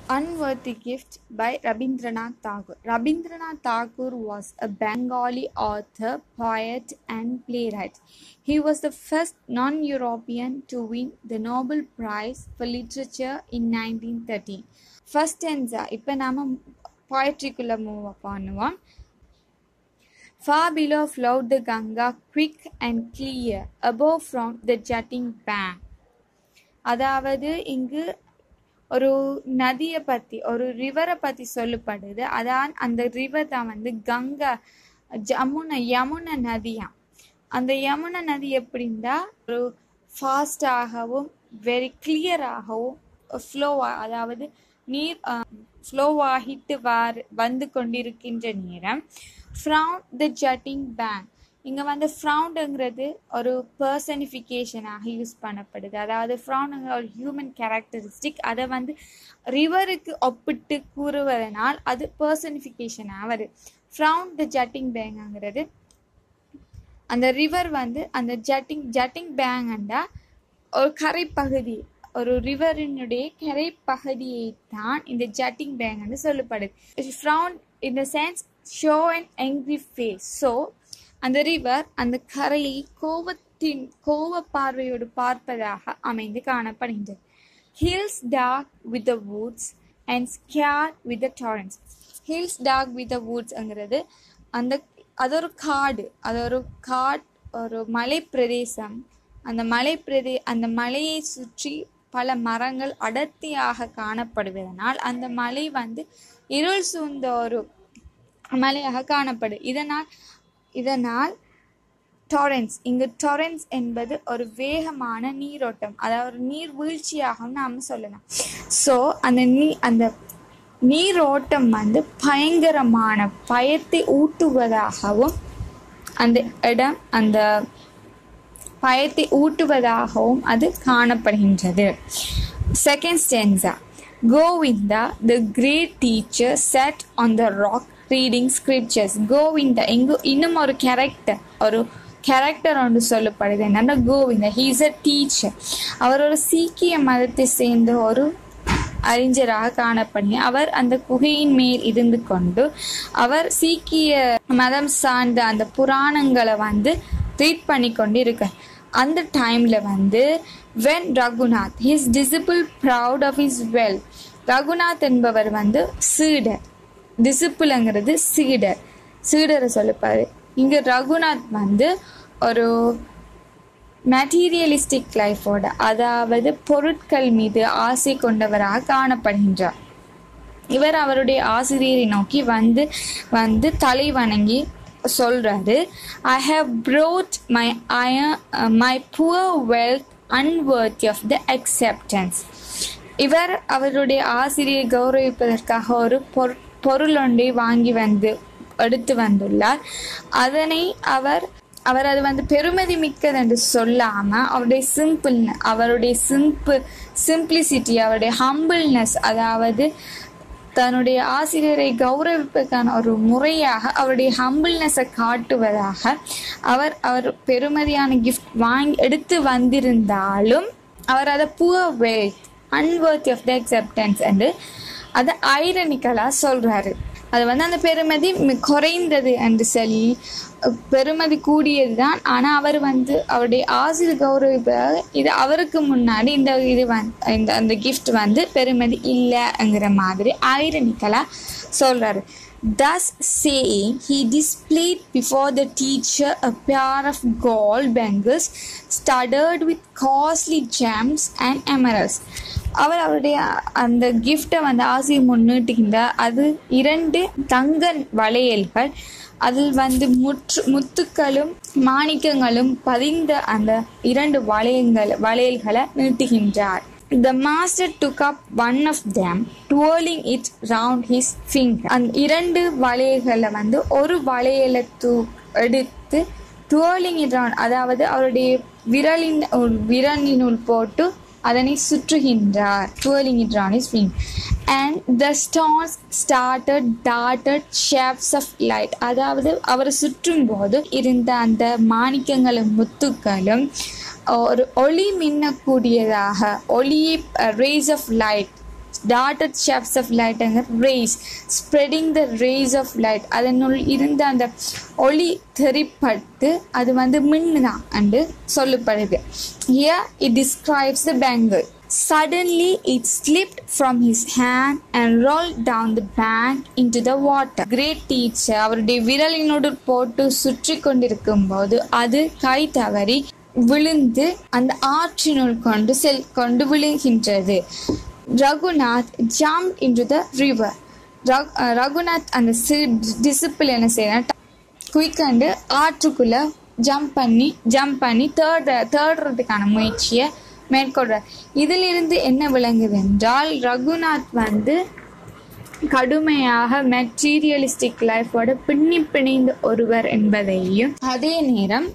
Unworthy Gift by Rabindranath Tagore. Rabindranath Tagore was a Bengali author, poet, and playwright. He was the first non European to win the Nobel Prize for Literature in 1913. First stanza, இப்போ நாம poetryக்குள்ள move பண்ணுவோம் Far below flowed the Ganga, quick and clear, above from the jutting bank. அதாவது இங்கு ஒரு நதியை பத்தி ஒரு ரிவரை பத்தி சொல்லப்படுது அதான் அந்த ரிவர் தான் வந்து கங்கா ஜமுனா யமுனா நதியாம் அந்த யமுனா நதி எப்படின்னா ஒரு ஃபாஸ்டாகவும் வெரி கிளியராகவும் ஃப்ளோ அதாவது நீர் ஃப்ளோ ஆகிட்டு வார் வந்து கொண்டிருக்கின்ற நேரம் ஃப்ரவுண்ட் த ஜட்டிங் பேங்க் இங்கே வந்து ஃப்ரவுண்டுங்கிறது ஒரு பர்சனிஃபிகேஷனாக யூஸ் பண்ணப்படுது அதாவது ஃப்ரவுண்டுங்கிற ஒரு ஹியூமன் கேரக்டரிஸ்டிக் அதை வந்து ரிவருக்கு ஒப்பிட்டு கூறுவதனால் அது பர்சனிஃபிகேஷனாக வருது ஃப்ரவுண்ட் த ஜட்டிங் பேங்குங்கிறது அந்த ரிவர் வந்து அந்த ஜட்டிங் ஜட்டிங் பேங்கண்டா ஒரு கரைப்பகுதி ஒரு ரிவரினுடைய கரைப்பகுதியை தான் இந்த ஜட்டிங் பேங்க்னு சொல்லப்படுது frowned in the sense show and angry face so அந்த ரிவர் அந்த கரையை கோவத்தின் கோவ பார்வையோடு பார்ப்பதாக அமைந்து காணப்படுகின்றது hills dark with the woods and scarred with the torrents hills dark with the வுட்ஸ்ங்கிறது அந்த அது ஒரு காடு அது ஒரு காட் ஒரு மலை பிரதேசம் அந்த மலை பிரதே அந்த மலையை சுற்றி பல மரங்கள் அடர்த்தியாக காணப்படுவதனால் அந்த மலை வந்து இருள் சூழ்ந்த ஒரு மலையாக காணப்படும் இதனால் இதனால் டொரன்ஸ் இங்கு டொரன்ஸ் என்பது ஒரு வேகமான நீரோட்டம் அதாவது ஒரு நீர் வீழ்ச்சியாகவும் நாம் சொல்லலாம் ஸோ அந்த நீ அந்த நீரோட்டம் வந்து பயங்கரமான பயத்தை ஊட்டுவதாகவும் அந்த இடம் அந்த பயத்தை ஊட்டுவதாகவும் அது காணப்படுகின்றது second stanza Govinda the great teacher sat on the rock reading scriptures Govinda இங்கு இன்னும் ஒரு கேரக்டர் ஒரு கேரக்டர் ஒன்று சொல்லப்படுது என்னன்னா Govinda he is a teacher அவர் ஒரு சீக்கிய மதத்தை சேர்ந்த ஒரு அறிஞராக காணப்படுங்க அவர் அந்த குகையின் மேல் இருந்து கொண்டு அவர் சீக்கிய மதம் சார்ந்த அந்த புராணங்களை வந்து ரீட் பண்ணி கொண்டு இருக்க அந்த டைம்ல வந்து when Raghunath his disciple proud of his wealth Raghunath என்பவர் வந்து சீடர் டிசிப்பிள்ங்கிறது சீடர் சீடரை சொல்லப்பாரு இங்க ரகுநாத் வந்து ஒரு மெட்டீரியலிஸ்டிக் லைஃபோட அதாவது பொருட்கள் மீது ஆசை கொண்டவராக காணப்படுகின்றார் இவர் அவருடைய ஆசிரியரை நோக்கி வந்து வந்து தலை வணங்கி சொல்றாரு I have brought my my poor wealth unworthy of the acceptance இவர் அவருடைய ஆசிரியை கௌரவிப்பதற்காக ஒரு பொருள் ஒன்றை வாங்கி வந்து எடுத்து வந்துள்ளார் அதனை அவர் அவர் அது வந்து பெருமதி மிக்கது என்று சொல்லாம அவருடைய சிம்பிள் அவருடைய சிம்பிள் சிம்பிளிசிட்டி அவருடைய ஹம்பிள்னஸ் அதாவது தன்னுடைய ஆசிரியரை கௌரவிப்பதற்கான ஒரு முறையாக அவருடைய ஹம்பிள்னஸை காட்டுவதாக அவர் அவர் பெருமதியான கிஃப்ட் வாங்கி எடுத்து வந்திருந்தாலும் அவர் அதை poor wealth unworthy of the acceptance என்று அதை ஐரனிக்கலாக சொல்கிறாரு அது வந்து அந்த பெருமதி குறைந்தது என்று சொல்லி பெருமதி கூடியது தான் ஆனால் அவர் வந்து அவருடைய ஆசிரியர் கௌரவிப்பதாக இது அவருக்கு முன்னாடி இந்த இது வந் இந்த அந்த கிஃப்ட் வந்து பெருமதி இல்லைங்கிற மாதிரி ஐரனிக்கலாக சொல்கிறாரு Thus saying, he displayed before the teacher a pair of gold bangles studded with costly gems and emeralds. அவர் அவருடைய அந்த கிஃப்டை வந்து ஆசிரியர் முன்னிட்டுகின்றார் அது இரண்டு தங்க வளையல்கள் அதில் வந்து முற்று முத்துக்களும் மாணிக்கங்களும் பதிந்த அந்த இரண்டு வளையங்கள் வளையல்களை நீட்டுகின்றார் The master took up one of them, twirling it round his finger. அந்த இரண்டு வளையல்களை வந்து ஒரு வளையலை தூ எடுத்து டுவர்லிங் இட் ரவுண்ட் அதாவது அவருடைய விரலின் விரலினுள் போட்டு அதனை சுற்றுகின்றார் twirling it round his finger and the stars started டாட்டட் ஷேப்ஸ் ஆஃப் லைட் அதாவது அவரை சுற்றும் போது இருந்த அந்த மாணிக்கங்களும் முத்துக்களும் ஒரு ஒளி மின்னக்கூடியதாக ஒளியை ரேஸ் ஆஃப் லைட் டாட்டட் ஷாப்ஸ் ஆஃப் லைட்டுங்க rays spreading the rays of light அதனுள் இருந்த அந்த ஒளி தெரிப்பட்டு அது வந்து மின்னுதான் என்று சொல்லப்படுது here it describes the bangle Suddenly it slipped from his hand and rolled down the bank into the water. Great teacher அவருடைய விரலினோடு போட்டு சுற்றி கொண்டிருக்கும் போது அது கை தவறி விழுந்து அந்த ஆற்றினுள் கொண்டு செல் கொண்டு விழுகின்றது Raghunath jump into the river Raghunath அந்த டிசிப்பிள் என்ன செய்யறான் குயிக்கண்டு ஆற்றுக்குள்ள ஜம்ப் பண்ணி ஜம்ப் பண்ணி தேர்ட் தேடுறதுக்கான முயற்சியை மேற்கொள்றார் இதிலிருந்து என்ன விளங்குது என்றால் ரகுநாத் வந்து கடுமையாக மெட்டீரியலிஸ்டிக் லைஃபோட பின்னி பிணைந்த ஒருவர் என்பதையும் அதே நேரம்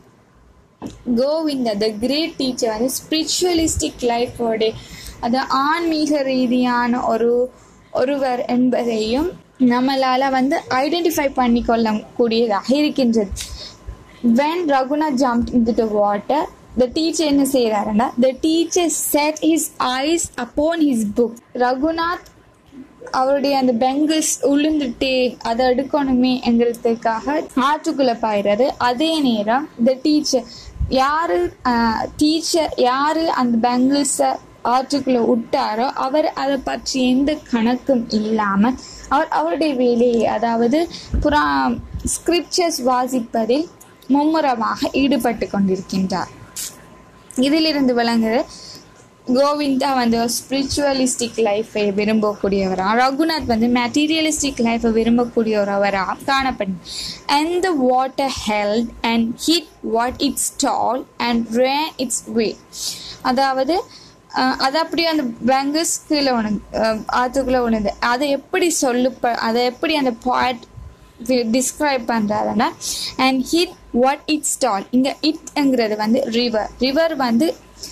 கோவிந்த த கிரேட் டீச்சர் வந்து ஸ்பிரிச்சுவலிஸ்டிக் லைஃபோட அது ஆன்மீக ரீதியான ஒரு ஒருவர் என்பதையும் நம்மளால வந்து ஐடென்டிஃபை பண்ணிக்கொள்ள கூடியதாக இருக்கின்றது when Raghunath jump into water the teacher என்ன செய்யறாருன்னா the teacher set his eyes upon his book Raghunath அவருடைய அந்த பெங்கிள்ஸ் உளுந்துட்டே அதை எடுக்கணுமே என்கிறதுக்காக ஆற்றுக்குள்ள பாயிறாரு அதே நேரம் த டீச்சர் யாரு டீச்சர் யாரு அந்த பெங்கிள்ஸை ஆற்றுக்குள்ள விட்டாரோ அவர் அதை பற்றி எந்த கணக்கும் இல்லாமல் அவர் அவருடைய வேலையை அதாவது புறா ஸ்கிரிப்சர்ஸ் வாசிப்பதில் மும்முரமாக ஈடுபட்டு கொண்டிருக்கின்றார் இதிலிருந்து விளங்குது கோவிந்தா வந்து ஸ்பிரிச்சுவலிஸ்டிக் லைஃபை விரும்பக்கூடியவரா ரகுநாத் வந்து மெட்டீரியலிஸ்டிக் லைஃபை விரும்பக்கூடியவரவராக காணப்படும் and the water held and hid what it stole and ran its way அதாவது அது அப்படியே அந்த பெங்கஸ் கீழே உணர்ந்து ஆற்றுக்குள்ளே உணர்ந்து அதை எப்படி சொல்லு அதை எப்படி அந்த பாட் டிஸ்கிரைப் பண்ணுறாருன்னா and hid what it stole இங்கே இட்ங்கிறது வந்து ரிவர் ரிவர் வந்து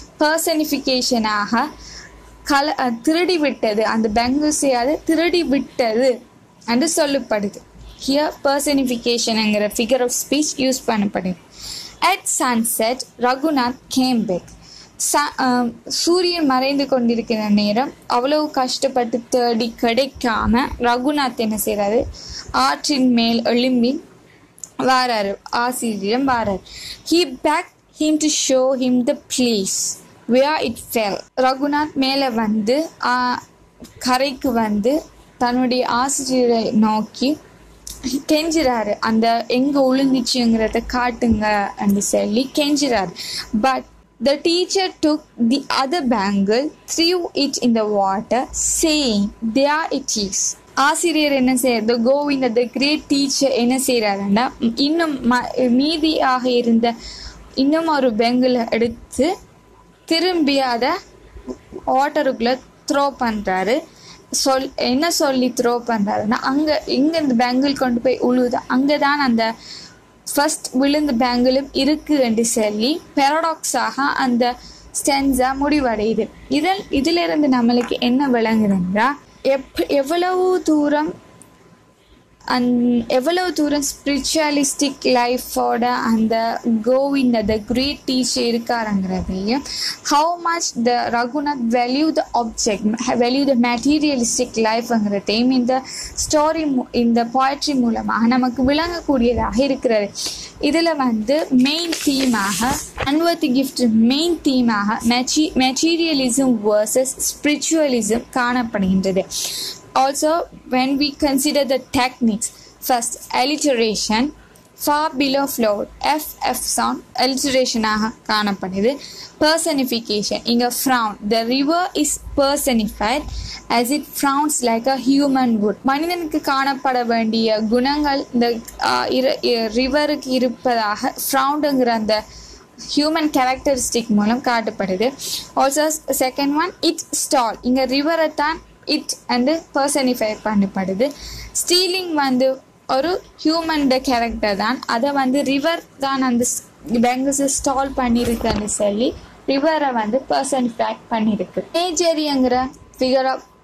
பர்சனிஃபிகேஷனாக கல திருடி விட்டது அந்த பெங்குஸை அது திருடி விட்டது என்று சொல்லப்படுது ஹியர் பர்சனிஃபிகேஷனுங்கிற ஃபிகர் ஆஃப் ஸ்பீச் யூஸ் பண்ணப்படுது அட் சன்செட் ரகுநாத் கேம்பெக் ச சூரியன் மறைந்து கொண்டிருக்கிற நேரம் அவ்வளவு கஷ்டப்பட்டு தேடி கிடைக்காம ரகுநாத் என்ன செய்கிறாரு ஆற்றின் மேல் எழும்பி வாராரு ஆசிரியரிடம் வாராரு he beg him to show him the place where it fell Raghunath மேலே வந்து கரைக்கு வந்து தன்னுடைய ஆசிரியரை நோக்கி கெஞ்சுறாரு அந்த எங்க ஒழுங்குச்சுங்கிறத காட்டுங்க அப்படின்னு சொல்லி கெஞ்சுறாரு but The teacher took the other bangle, threw it in the water, saying, There it is. ஆசிரியர் என்ன செய்யறது கோவிந்த த கிரேட் டீச்சர் என்ன செய்யறாருன்னா இன்னும் மீதியாக இருந்த இன்னும் ஒரு பெங்கில் எடுத்து திரும்பி அதை வாட்டருக்குள்ள த்ரோ பண்ணுறாரு சொல் என்ன சொல்லி த்ரோ பண்ணுறாருன்னா அங்கே எங்கே இந்த பெங்கிள் கொண்டு போய் உழுவுது அங்கே தான் அந்த ஃபர்ஸ்ட் விழுந்த பேங்கிலும் இருக்கு என்று சொல்லி பெரடாக்ஸாக அந்த ஸ்டென்ஸா முடிவடையுது இதில் இதிலிருந்து நம்மளுக்கு என்ன விளங்குதுன்றா எப் எவ்வளவு தூரம் அந் எவ்வளவு தூரம் ஸ்பிரிச்சுவலிஸ்டிக் லைஃபோட அந்த கோவிந்த த கிரேட் டீச்சர் இருக்காருங்கிறதையும் how much the Raghunath value the object value the materialistic லைஃப்ங்கிறதையும் இந்த ஸ்டோரி இந்த போய்ட்ரி மூலமாக நமக்கு விளங்கக்கூடியதாக இருக்கிறது இதில் வந்து மெயின் தீமாக அன்வர்த்தி கிஃப்ட் மெயின் தீமாக மெச்சி மெட்டீரியலிசம் வர்சஸ் ஸ்பிரிச்சுவலிசம் காணப்படுகின்றது also when we consider the techniques first alliteration far below float f f sound alliteration ஆக காணப்படுது personification இங்க frown the river is personified as it frowns like a human would மனிதனுக்கு காணப்பட வேண்டிய குணங்கள் இந்த ரிவருக்கு இருப்பதாக ஃப்ரவுண்டுங்கிற அந்த ஹியூமன் கேரக்டரிஸ்டிக் மூலம் காட்டப்படுது also second one it stole இங்கே ரிவரை தான் இட் அண்டு பர்சனிஃபை பண்ணப்படுது ஸ்டீலிங் வந்து ஒரு ஹியூமன் கேரக்டர் தான் அதை வந்து ரிவர் தான் அந்த பெங்கஸை ஸ்டால் பண்ணியிருக்குன்னு சொல்லி ரிவரை வந்து பர்சனிஃபை பண்ணியிருக்கு மேஜரிங்கிற ஃபிகர் ஆஃப்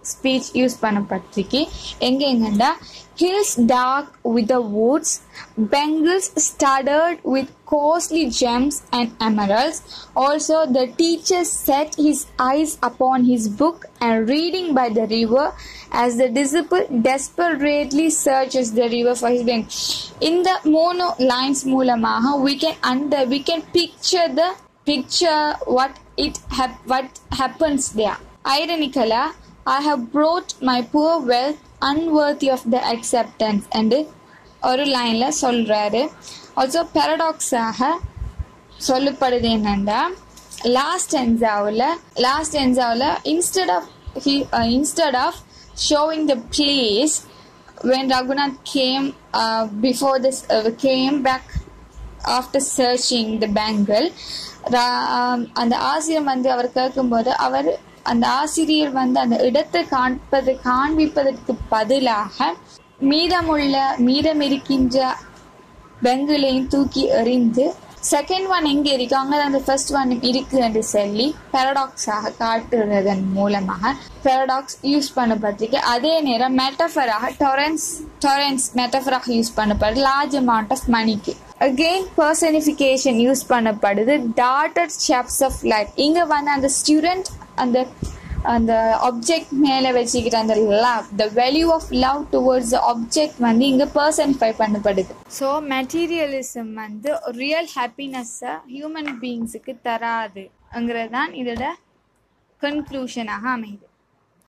ஸ்பீச் யூஸ் பண்ணப்பட்டிருக்கு எங்க எங்கண்டா hills dark with the woods bangles studded with costly gems and emeralds also the teacher set his eyes upon his book and reading by the river as the disciple desperately searches the river for his bank in the mono lines மூலமாக we can under we can picture the picture what it hap- what happens there ironically I have brought my poor wealth unworthy of the acceptance என்று ஒரு லைனில் சொல்கிறாரு also பேரடாக்ஸாக சொல்லப்படுது என்னென்னா last என்ஸாவில் last என்ஸாவில் instead of he instead of showing the place when Raghunath came uh, before this uh, came back after searching the bangle ரா- அந்த ஆசிரியர் வந்து அவர் கேட்கும்போது அவர் அந்த ஆசிரியர் வந்து அந்த இடத்தை காண்பது காண்பிப்பதற்கு பதிலாக மீதமுள்ள மீதம் இருக்கின்ற பெங்குலையும் தூக்கி எறிந்து செகண்ட் ஒன் எங்க இருக்கு அங்கதான் அந்த ஃபர்ஸ்ட் ஒன் இருக்கு என்று சொல்லி பெரடாக்ஸாக காட்டுறதன் மூலமாக பெரடாக்ஸ் யூஸ் பண்ணப்பட்டிருக்கு அதே நேரம் மெட்டஃபராக டொரன்ஸ் டொரன்ஸ் மெட்டஃபராக யூஸ் பண்ணப்படுது லார்ஜ் அமௌண்ட் ஆஃப் மணிக்கு அகெயின் பர்சனிஃபிகேஷன் யூஸ் பண்ணப்படுது டாட்டட் ஷாப்ஸ் ஆஃப் லைஃப் இங்க வந்து அந்த ஸ்டூடெண்ட் அந்த அந்த ஆப்ஜெக்ட் மேலே வச்சுக்கிற அந்த love the value of love towards the object வந்து இங்கே பர்சனிஃபை பண்ணப்படுது ஸோ மெட்டீரியலிசம் வந்து ரியல் ஹாப்பினஸ்ஸை ஹியூமன் பீயிங்ஸுக்கு தராதுங்கிறது தான் இதோட கன்க்ளூஷனாக அமையுது